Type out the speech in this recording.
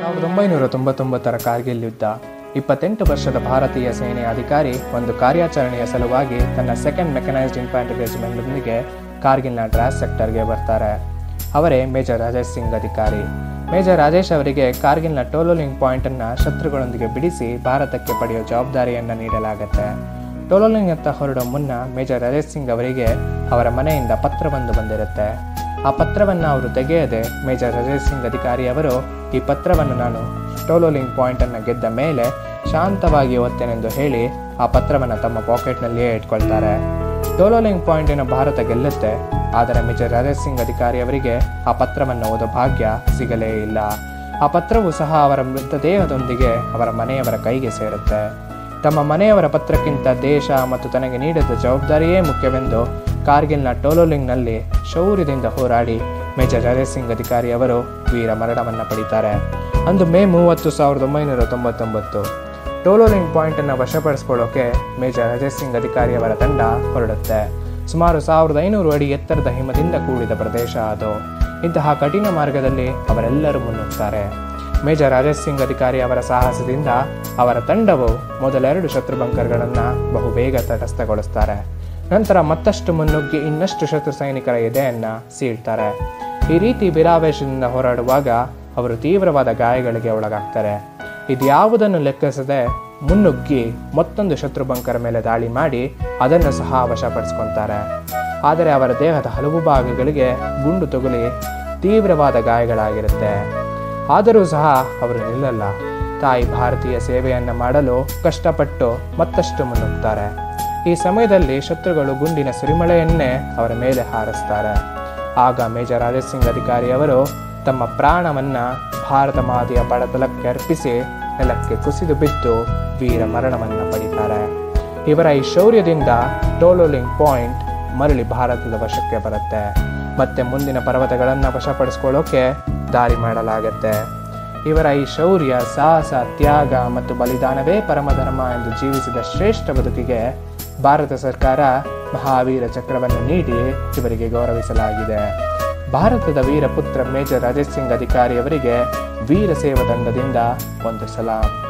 ಸಾವಿರದ ಒಂಬೈನೂರ ತೊಂಬತ್ತೊಂಬತ್ತರ ಕಾರ್ಗಿಲ್ ಯುದ್ಧ ಇಪ್ಪತ್ತೆಂಟು ವರ್ಷದ ಭಾರತೀಯ ಸೇನೆಯ ಅಧಿಕಾರಿ ಒಂದು ಕಾರ್ಯಾಚರಣೆಯ ಸಲುವಾಗಿ ತನ್ನ ಸೆಕೆಂಡ್ ಮೆಕನೈಸ್ಡ್ ಇನ್ಫ್ಯಾಂಟ್ರಿ ರೆಜಿಮೆಂಟ್ನೊಂದಿಗೆ ಕಾರ್ಗಿಲ್ನ ಡ್ರಾಸ್ ಸೆಕ್ಟರ್ಗೆ ಬರ್ತಾರೆ ಅವರೇ ಮೇಜರ್ ರಾಜೇಶ್ ಸಿಂಗ್ ಅಧಿಕಾರಿ ಮೇಜರ್ ರಾಜೇಶ್ ಅವರಿಗೆ ಕಾರ್ಗಿಲ್ನ ಟೋಲೋಲಿಂಗ್ ಪಾಯಿಂಟನ್ನು ಶತ್ರುಗಳೊಂದಿಗೆ ಬಿಡಿಸಿ ಭಾರತಕ್ಕೆ ಪಡೆಯುವ ಜವಾಬ್ದಾರಿಯನ್ನು ನೀಡಲಾಗುತ್ತೆ ಟೋಲೋಲಿಂಗ್ ಹೊರಡೋ ಮುನ್ನ ಮೇಜರ್ ರಾಜೇಶ್ ಸಿಂಗ್ ಅವರಿಗೆ ಅವರ ಮನೆಯಿಂದ ಪತ್ರವೊಂದು ಬಂದಿರುತ್ತೆ ಆ ಪತ್ರವನ್ನು ಅವರು ತೆಗೆಯದೆ ಮೇಜರ್ ರಾಜೇಶ್ ಸಿಂಗ್ ಅಧಿಕಾರಿ ಅವರು ಈ ಪತ್ರವನ್ನು ನಾನು ಟೋಲೋಲಿಂಗ್ ಪಾಯಿಂಟನ್ನು ಗೆದ್ದ ಮೇಲೆ ಶಾಂತವಾಗಿ ಓದ್ತೇನೆಂದು ಹೇಳಿ ಆ ಪತ್ರವನ್ನು ತಮ್ಮ ಪಾಕೆಟ್ನಲ್ಲಿಯೇ ಇಟ್ಕೊಳ್ತಾರೆ ಟೋಲೋಲಿಂಗ್ ಪಾಯಿಂಟಿನ ಭಾರತ ಗೆಲ್ಲುತ್ತೆ ಆದರೆ ಮೇಜರ್ ರಾಜೇಶ್ ಸಿಂಗ್ ಅಧಿಕಾರಿ ಅವರಿಗೆ ಆ ಪತ್ರವನ್ನು ಓದೋ ಭಾಗ್ಯ ಸಿಗಲೇ ಇಲ್ಲ ಆ ಪತ್ರವು ಸಹ ಅವರ ಮೃತದೇಹದೊಂದಿಗೆ ಅವರ ಮನೆಯವರ ಕೈಗೆ ಸೇರುತ್ತೆ ತಮ್ಮ ಮನೆಯವರ ಪತ್ರಕ್ಕಿಂತ ದೇಶ ಮತ್ತು ತನಗೆ ನೀಡಿದ ಜವಾಬ್ದಾರಿಯೇ ಮುಖ್ಯವೆಂದು ಕಾರ್ಗಿಲ್ನ ಟೋಲೋಲಿಂಗ್ನಲ್ಲಿ ಶೌರ್ಯದಿಂದ ಹೋರಾಡಿ ಮೇಜರ್ ರಾಜೇಶ್ ಸಿಂಗ್ ಅಧಿಕಾರಿ ಅವರು ವೀರ ಮರಣವನ್ನು ಪಡಿತಾರೆ ಅಂದು ಮೇ ಮೂವತ್ತು ಸಾವಿರದ ಒಂಬೈನೂರ ತೊಂಬತ್ತೊಂಬತ್ತು ಟೋಲೋಲಿಂಗ್ ಪಾಯಿಂಟನ್ನು ವಶಪಡಿಸ್ಕೊಳ್ಳೋಕೆ ಮೇಜರ್ ರಾಜೇಶ್ ಸಿಂಗ್ ಅಧಿಕಾರಿಯವರ ತಂಡ ಹೊರಡುತ್ತೆ ಸುಮಾರು ಸಾವಿರದ ಐನೂರು ಅಡಿ ಎತ್ತರದ ಹಿಮದಿಂದ ಕೂಡಿದ ಪ್ರದೇಶ ಅದು ಇಂತಹ ಕಠಿಣ ಮಾರ್ಗದಲ್ಲಿ ಅವರೆಲ್ಲರೂ ಮುನ್ನುಗ್ತಾರೆ ಮೇಜರ್ ರಾಜೇಶ್ ಸಿಂಗ್ ಅಧಿಕಾರಿ ಅವರ ಸಾಹಸದಿಂದ ಅವರ ತಂಡವು ಮೊದಲೆರಡು ಶತ್ರು ಬಂಕರ್ಗಳನ್ನು ಬಹುಬೇಗ ತಟಸ್ಥಗೊಳಿಸ್ತಾರೆ ನಂತರ ಮತ್ತಷ್ಟು ಮುನ್ನುಗ್ಗಿ ಇನ್ನಷ್ಟು ಶತ್ರು ಸೈನಿಕರ ಎದೆಯನ್ನು ಸೀಳ್ತಾರೆ ಈ ರೀತಿ ವೀರಾವೇಶದಿಂದ ಹೋರಾಡುವಾಗ ಅವರು ತೀವ್ರವಾದ ಗಾಯಗಳಿಗೆ ಒಳಗಾಗ್ತಾರೆ ಇದ್ಯಾವುದನ್ನು ಲೆಕ್ಕಿಸದೆ ಮುನ್ನುಗ್ಗಿ ಮತ್ತೊಂದು ಶತ್ರು ಬಂಕರ ಮೇಲೆ ದಾಳಿ ಮಾಡಿ ಅದನ್ನು ಸಹ ವಶಪಡಿಸ್ಕೊತಾರೆ ಆದರೆ ಅವರ ದೇಹದ ಹಲವು ಭಾಗಗಳಿಗೆ ಗುಂಡು ತಗುಲಿ ತೀವ್ರವಾದ ಗಾಯಗಳಾಗಿರುತ್ತೆ ಆದರೂ ಸಹ ಅವರು ನಿಲ್ಲಲ್ಲ ತಾಯಿ ಭಾರತೀಯ ಸೇವೆಯನ್ನು ಮಾಡಲು ಕಷ್ಟಪಟ್ಟು ಮತ್ತಷ್ಟು ಮುನ್ನುಗ್ತಾರೆ ಈ ಸಮಯದಲ್ಲಿ ಶತ್ರುಗಳು ಗುಂಡಿನ ಸುರಿಮಳೆಯನ್ನೇ ಅವರ ಮೇಲೆ ಹಾರಿಸ್ತಾರೆ ಆಗ ಮೇಜರ್ ರಾಜೇಶ್ ಸಿಂಗ್ ಅಧಿಕಾರಿ ಅವರು ತಮ್ಮ ಪ್ರಾಣವನ್ನ ಭಾರತ ಮಾತೆಯ ಪಡತಲಕ್ಕೆ ಅರ್ಪಿಸಿ ನೆಲಕ್ಕೆ ಕುಸಿದು ಬಿದ್ದು ವೀರ ಮರಣವನ್ನು ಪಡಿತಾರೆ ಇವರ ಈ ಶೌರ್ಯದಿಂದ ಟೋಲೋಲಿಂಗ್ ಪಾಯಿಂಟ್ ಮರಳಿ ಭಾರತದ ವಶಕ್ಕೆ ಬರುತ್ತೆ ಮತ್ತೆ ಮುಂದಿನ ಪರ್ವತಗಳನ್ನು ವಶಪಡಿಸ್ಕೊಳ್ಳೋಕೆ ದಾರಿ ಮಾಡಲಾಗತ್ತೆ ಇವರ ಈ ಶೌರ್ಯ ಸಾಹಸ ತ್ಯಾಗ ಮತ್ತು ಬಲಿದಾನವೇ ಪರಮಧರ್ಮ ಎಂದು ಜೀವಿಸಿದ ಶ್ರೇಷ್ಠ ಬದುಕಿಗೆ ಭಾರತ ಸರ್ಕಾರ ಮಹಾವೀರ ಚಕ್ರವನ್ನು ನೀಡಿ ಇವರಿಗೆ ಗೌರವಿಸಲಾಗಿದೆ ಭಾರತದ ವೀರಪುತ್ರ ಮೇಜರ್ ರಾಜೇಶ್ ಸಿಂಗ್ ಅಧಿಕಾರಿಯವರಿಗೆ ವೀರ ಸೇವಾ ದಂಡದಿಂದ ಒಂದು ಸಲಾಂ